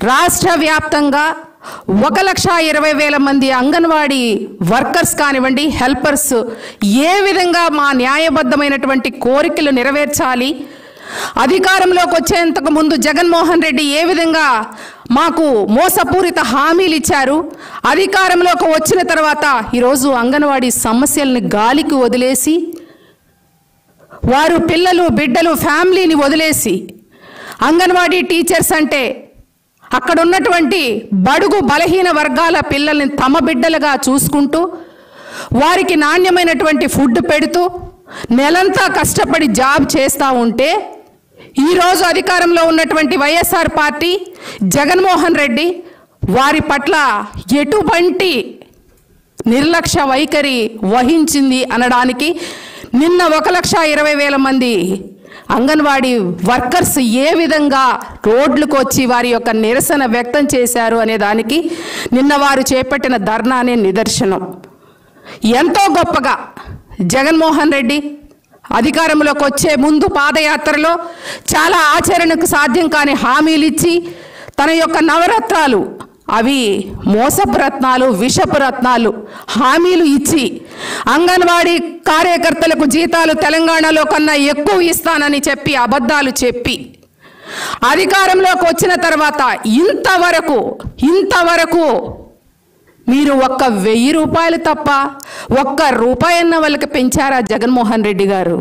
రాష్ట్ర వ్యాప్తంగా ఒక లక్ష ఇరవై వేల మంది అంగన్వాడీ వర్కర్స్ కానివ్వండి హెల్పర్స్ ఏ విధంగా మా న్యాయబద్ధమైనటువంటి కోరికలు నెరవేర్చాలి అధికారంలోకి వచ్చేంతకు ముందు జగన్మోహన్ రెడ్డి ఏ విధంగా మాకు మోసపూరిత హామీలు ఇచ్చారు అధికారంలోకి వచ్చిన తర్వాత ఈరోజు అంగన్వాడీ సమస్యల్ని గాలికి వదిలేసి వారు పిల్లలు బిడ్డలు ఫ్యామిలీని వదిలేసి అంగన్వాడీ టీచర్స్ అంటే అక్కడ ఉన్నటువంటి బడుగు బలహీన వర్గాల పిల్లల్ని తమ బిడ్డలుగా చూసుకుంటూ వారికి నాణ్యమైనటువంటి ఫుడ్ పెడుతూ నెలంతా కష్టపడి జాబ్ చేస్తూ ఉంటే ఈరోజు అధికారంలో ఉన్నటువంటి వైఎస్ఆర్ పార్టీ జగన్మోహన్ రెడ్డి వారి పట్ల ఎటువంటి నిర్లక్ష్య వైఖరి వహించింది అనడానికి నిన్న ఒక లక్ష ఇరవై వేల మంది అంగన్వాడీ వర్కర్స్ ఏ విధంగా రోడ్లకు వచ్చి వారి యొక్క నిరసన వ్యక్తం చేశారు అనే దానికి నిన్న వారు చేపట్టిన ధర్నానే నిదర్శనం ఎంతో గొప్పగా జగన్మోహన్ రెడ్డి అధికారంలోకి వచ్చే ముందు పాదయాత్రలో చాలా ఆచరణకు సాధ్యం కాని హామీలు ఇచ్చి తన యొక్క నవరత్నాలు అవి మోసపు రత్నాలు విషపు రత్నాలు హామీలు ఇచ్చి అంగన్వాడీ కార్యకర్తలకు జీతాలు తెలంగాణలో కన్నా ఎక్కువ ఇస్తానని చెప్పి అబద్ధాలు చెప్పి అధికారంలోకి వచ్చిన తర్వాత ఇంతవరకు ఇంతవరకు మీరు ఒక్క వెయ్యి రూపాయలు తప్ప ఒక్క రూపాయి అన్న వాళ్ళకి పెంచారా జగన్మోహన్ రెడ్డి గారు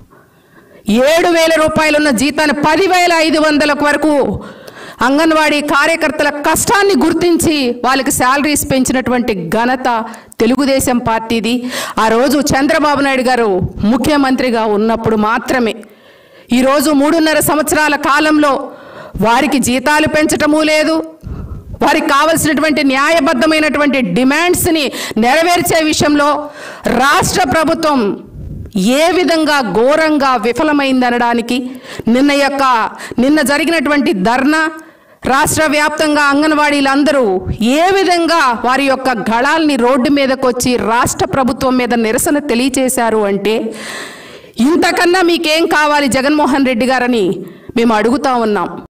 ఏడు వేల రూపాయలు ఉన్న జీతాన్ని పదివేల ఐదు వందల వరకు అంగన్వాడీ కార్యకర్తల కష్టాన్ని గుర్తించి వాళ్ళకి శాలరీస్ పెంచినటువంటి ఘనత తెలుగుదేశం పార్టీది ఆ రోజు చంద్రబాబు నాయుడు గారు ముఖ్యమంత్రిగా ఉన్నప్పుడు మాత్రమే ఈరోజు మూడున్నర సంవత్సరాల కాలంలో వారికి జీతాలు పెంచటమూ లేదు వారికి కావలసినటువంటి న్యాయబద్ధమైనటువంటి డిమాండ్స్ని నెరవేర్చే విషయంలో రాష్ట్ర ప్రభుత్వం ఏ విధంగా ఘోరంగా విఫలమైందనడానికి నిన్న యొక్క నిన్న జరిగినటువంటి ధర్నా రాష్ట్ర వ్యాప్తంగా అంగన్వాడీలందరూ ఏ విధంగా వారి యొక్క గళాల్ని రోడ్డు మీదకి వచ్చి రాష్ట్ర ప్రభుత్వం మీద నిరసన తెలియచేశారు అంటే ఇంతకన్నా మీకేం కావాలి జగన్మోహన్ రెడ్డి గారని మేము అడుగుతా ఉన్నాం